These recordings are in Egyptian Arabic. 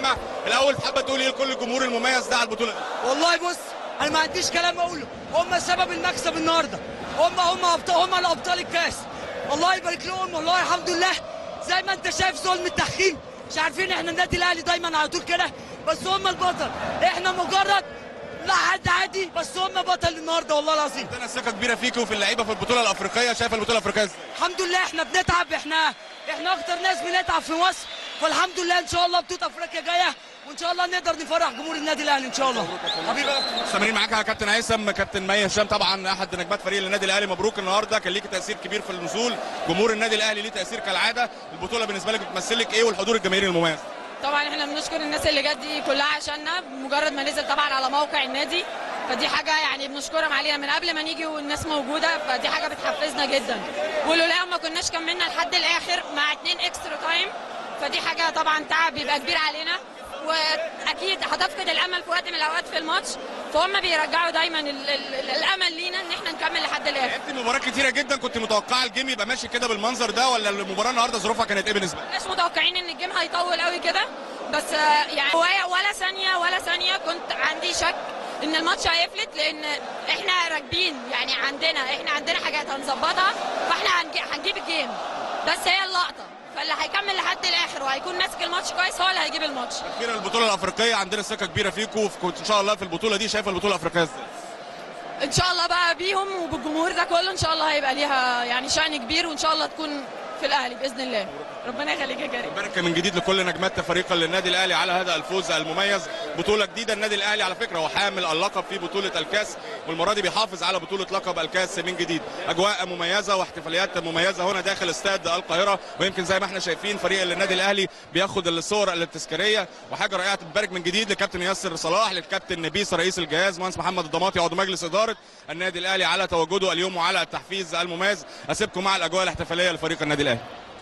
مهمه الاول حابه تقول ايه لكل الجمهور المميز ده على البطوله دي والله بص انا ما عنديش كلام اقوله هم سبب المكسب النهارده هم هم ابطال هم الابطال الكاس الله يبارك لهم والله الحمد لله زي ما انت شايف ظلم التحكيم مش عارفين احنا النادي الاهلي دايما على طول كده بس هم البطل احنا مجرد لا حد عادي بس هم بطل النهارده والله العظيم عندنا ثقه كبيره فيكي وفي اللعيبه في البطوله الافريقيه شايفه البطوله الافريقيه ازاي الحمد لله احنا بنتعب احنا احنا اكتر ناس بنتعب في مصر فالحمد لله ان شاء الله بطوله افريقيا جايه وان شاء الله نقدر نفرح جمهور النادي الاهلي ان شاء الله حبيبي مستمرين معاك يا كابتن هيثم كابتن مي هشام طبعا احد نجمات فريق النادي الاهلي مبروك النهارده كان ليك تاثير كبير في النزول جمهور النادي الاهلي ليه تاثير كالعاده البطوله بالنسبه لك بتمثل لك ايه والحضور الجماهيري المميز طبعا احنا بنشكر الناس اللي جت دي كلها عشاننا مجرد ما نزل طبعا على موقع النادي فدي حاجه يعني بنشكرهم عليها من قبل ما نيجي والناس موجوده فدي حاجه بتحفزنا جدا ولولاهم ما كناش كملنا لحد الاخر مع اتنين اكسترا تايم فدي حاجه طبعا تعب بيبقى كبير علينا واكيد هتفقد الامل في وقت من الاوقات في الماتش فهم بيرجعوا دايما ال ال الامل لينا ان احنا نكمل لحد الاخر لعبت مباراه كتيره جدا كنت متوقعه الجيم يبقى ماشي كده بالمنظر ده ولا المباراه النهارده ظروفها كانت ايه بالنسبه لك مش متوقعين ان الجيم هيطول قوي كده بس آه، يعني ولا ولا ثانيه ولا ثانيه كنت عندي شك ان الماتش هيفلت لان احنا راكبين يعني عندنا احنا عندنا حاجات هنظبطها فاحنا هنجي- هنجيب الجيم بس هي اللقطه فاللي هيكمل لحد الاخر وهيكون ماسك الماتش كويس هو اللي هيجيب الماتش كبيره البطوله الافريقيه عندنا ثقه كبيره فيكم وفي- ان شاء الله في البطوله دي شايفه البطوله الافريقيه ازاي ان شاء الله بقى بيهم وبالجمهور ده كله ان شاء الله هيبقى ليها يعني شأن كبير وان شاء الله تكون في الاهلي باذن الله ربنا يخليك يا كريم مبارك من جديد لكل نجمات فريق النادي الاهلي على هذا الفوز المميز بطوله جديده النادي الاهلي على فكره هو حامل اللقب في بطوله الكاس والمره دي بيحافظ على بطوله لقب الكاس من جديد اجواء مميزه واحتفاليات مميزه هنا داخل استاد القاهره ويمكن زي ما احنا شايفين فريق النادي الاهلي بياخد الصور التذكاريه وحاجه رائعه بنبارك من جديد لكابتن ياسر صلاح للكابتن نبيس رئيس الجهاز مهندس محمد الضماطي عضو مجلس اداره النادي الاهلي على تواجده اليوم وعلى التحفيز المميز اسيبكم مع الاجواء الاحتفاليه لفريق النادي الاهلي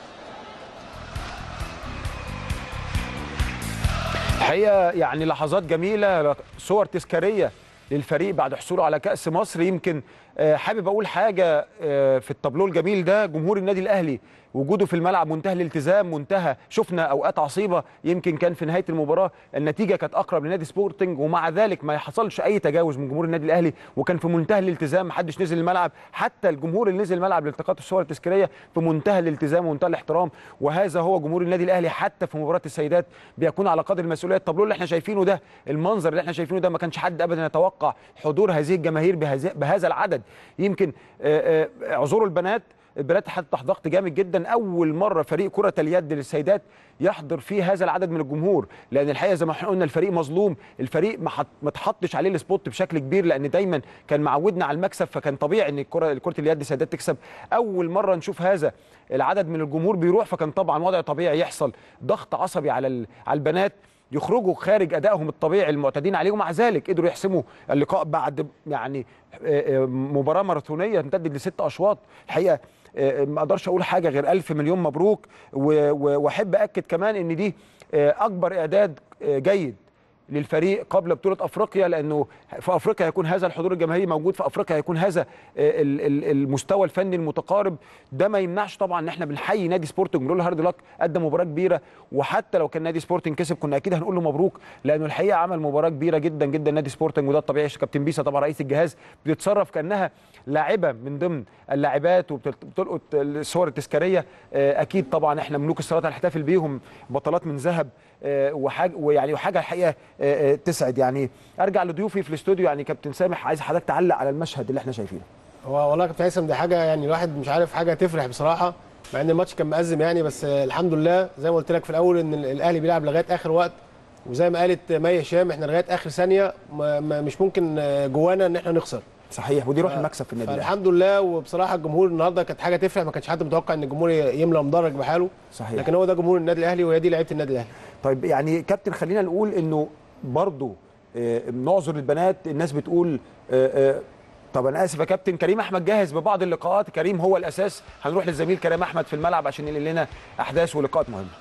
الحقيقه يعني لحظات جميله صور تذكاريه للفريق بعد حصوله على كاس مصر يمكن آه، حابب اقول حاجه آه، في التابلو الجميل ده جمهور النادي الاهلي وجوده في الملعب منتهى الالتزام منتهى شفنا اوقات عصيبه يمكن كان في نهايه المباراه النتيجه كانت اقرب لنادي سبورتنج ومع ذلك ما حصلش اي تجاوز من جمهور النادي الاهلي وكان في منتهى الالتزام محدش نزل الملعب حتى الجمهور اللي نزل الملعب لالتقاط الصور التذكاريه في منتهى الالتزام ومنتهى الاحترام وهذا هو جمهور النادي الاهلي حتى في مباراه السيدات بيكون على قدر المسؤوليه التابلو اللي احنا شايفينه ده المنظر اللي احنا شايفينه ده ما كانش حد ابدا يتوقع حضور هذه الجماهير بهذا بهذا العدد يمكن آه، آه، اعذروا البنات البنات حتى تحت ضغط جامد جدا اول مره فريق كره اليد للسيدات يحضر فيه هذا العدد من الجمهور لان الحقيقه زي ما احنا قلنا الفريق مظلوم الفريق ما حط- ما اتحطش عليه السبوت بشكل كبير لان دايما كان معودنا على المكسب فكان طبيعي ان الكره كره اليد السيدات تكسب اول مره نشوف هذا العدد من الجمهور بيروح فكان طبعا وضع طبيعي يحصل ضغط عصبي على ال- على البنات يخرجوا خارج ادائهم الطبيعي المعتادين عليه ومع ذلك قدروا يحسموا اللقاء بعد يعني آه، آه، مباراه ماراثونيه امتدت لست اشواط الحقيقه آه، ما اقدرش اقول حاجه غير الف مليون مبروك و- و- واحب اكد كمان ان دي آه، اكبر اعداد آه، جيد للفريق قبل بطوله افريقيا لانه في افريقيا هيكون هذا الحضور الجماهيري موجود في افريقيا هيكون هذا آه، ال- ال- المستوى الفني المتقارب ده ما يمنعش طبعا ان احنا بنحيي نادي سبورتنج بنقول له هارد لك قدم مباراه كبيره وحتى لو كان نادي سبورتنج كسب كنا اكيد هنقول له مبروك لانه الحقيقه عمل مباراه كبيره جدا جدا نادي سبورتنج وده الطبيعي كابتن بيسا طبعا رئيس الجهاز بتتصرف كانها لاعبه من ضمن اللاعبات وبتلقط الصور التذكاريه آه، اكيد طبعا احنا ملوك الصلاه هنحتفل بيهم بطلات من ذهب آه، وحاجه ويعني وحاجه الحقيقه آه، آه، تسعد يعني ارجع لضيوفي في الاستوديو يعني كابتن سامح عايز حضرتك تعلق على المشهد اللي احنا شايفينه هو والله يا كابتن هيثم دي حاجه يعني الواحد مش عارف حاجه تفرح بصراحه مع ان الماتش كان مأزم يعني بس آه، الحمد لله زي ما قلت لك في الاول ان ال- الاهلي بيلعب لغايه اخر وقت وزي ما قالت مي هشام احنا لغايه اخر ثانيه ما ما مش ممكن آه، جوانا ان احنا نخسر صحيح ودي روح ف- المكسب في النادي الأهلي. فالحمد لله وبصراحه الجمهور النهارده كانت حاجه تفرح ما كانش حد متوقع ان الجمهور ي- يملى مدرج بحاله صحيح لكن هو ده جمهور النادي الاهلي وهي دي لعيبه النادي الاهلي طيب يعني كابتن خلينا نقول انه برضو آه، نعذر البنات الناس بتقول آه، آه، طب انا اسف يا كابتن كريم احمد جاهز ببعض اللقاءات كريم هو الاساس هنروح للزميل كريم احمد في الملعب عشان ينقل لنا احداث ولقاءات مهمه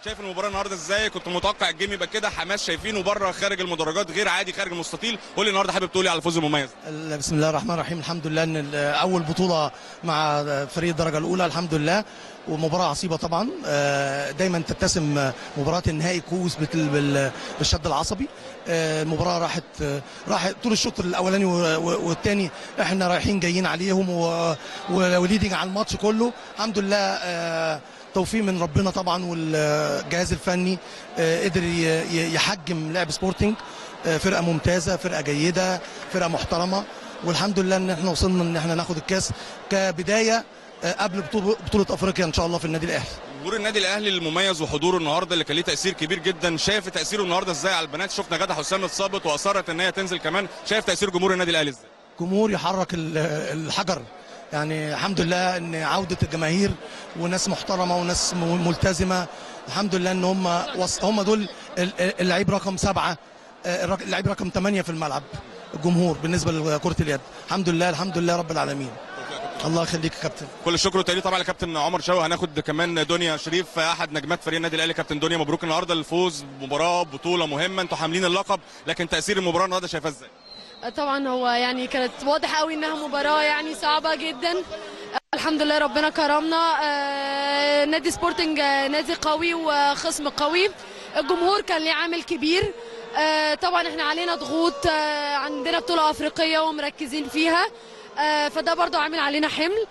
شايف المباراه النهارده ازاي كنت متوقع الجيم يبقى كده حماس شايفينه بره خارج المدرجات غير عادي خارج المستطيل قول لي النهارده حابب تقولي على الفوز المميز ال- بسم الله الرحمن الرحيم الحمد لله ان ال- اول بطوله مع فريق الدرجه الاولى الحمد لله ومباراه عصيبه طبعا آه، دايما تتسم مباراه النهائي كؤوس بال- بال- بالشد العصبي آه، المباراه راحت آه، راحت طول الشوط الاولاني والثاني احنا رايحين جايين عليهم و- و- وليدنج على الماتش كله الحمد لله آه، توفيق من ربنا طبعا والجهاز الفني آه، قدر ي- ي- يحجم لعب سبورتنج آه، فرقه ممتازه فرقه جيده فرقه محترمه والحمد لله ان احنا وصلنا ان احنا ناخد الكاس كبدايه آه، قبل بطوله بطوله افريقيا ان شاء الله في النادي الاهلي جمهور النادي الاهلي المميز وحضوره النهارده اللي كان ليه تاثير كبير جدا شايف تاثيره النهارده ازاي على البنات شفنا غدا حسام اتصابت واصرت ان هي تنزل كمان شايف تاثير جمهور النادي الاهلي ازاي جمهور يحرك ال- الحجر يعني الحمد لله ان عوده الجماهير وناس محترمه وناس م- ملتزمه الحمد لله ان هم وص- هم دول ال- ال- اللعيب رقم سبعه آه، الرق- اللعيب رقم ثمانيه في الملعب الجمهور بالنسبه لكره اليد الحمد لله الحمد لله رب العالمين الله يخليك يا كابتن كل الشكر والتقدير طبعا لكابتن عمر شوقي هناخد كمان دنيا شريف احد نجمات فريق النادي الاهلي كابتن دنيا مبروك النهارده الفوز مباراه بطوله مهمه انتوا حاملين اللقب لكن تاثير المباراه النهارده شايفاه ازاي طبعا هو يعني كانت واضح قوي انها مباراه يعني صعبه جدا الحمد لله ربنا كرمنا آه، نادي سبورتنج آه، نادي قوي وخصم قوي الجمهور كان ليه عامل كبير آه، طبعا احنا علينا ضغوط آه، عندنا بطوله افريقيه ومركزين فيها آه، فده برضو عامل علينا حمل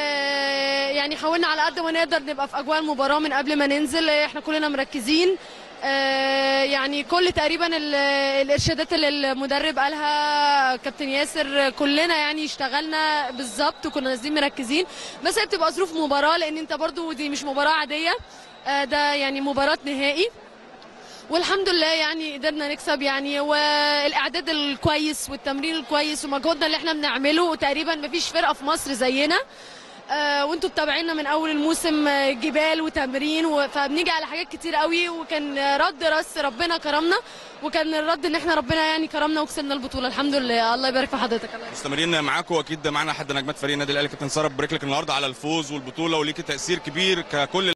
آه، يعني حاولنا على قد ما نقدر نبقى في اجواء المباراه من قبل ما ننزل احنا كلنا مركزين آه، يعني كل تقريبا ال- الارشادات اللي المدرب قالها كابتن ياسر كلنا يعني اشتغلنا بالظبط وكنا نازلين مركزين بس هي بتبقى ظروف مباراه لان انت برضو دي مش مباراه عاديه آه، ده يعني مباراه نهائي والحمد لله يعني قدرنا نكسب يعني والاعداد الكويس والتمرين الكويس ومجهودنا اللي احنا بنعمله تقريبا مفيش فرقه في مصر زينا آه وانتوا متابعينا من اول الموسم آه، جبال وتمرين و- فبنيجي على حاجات كتير قوي وكان آه، رد راس ربنا كرمنا وكان الرد ان احنا ربنا يعني كرمنا وكسبنا البطوله الحمد لله الله يبارك في حضرتك الله مستمرين معاكم واكيد معانا احد نجمات فريق النادي الاهلي كابتن ساره ببارك لك النهارده على الفوز والبطوله وليكي تاثير كبير ككل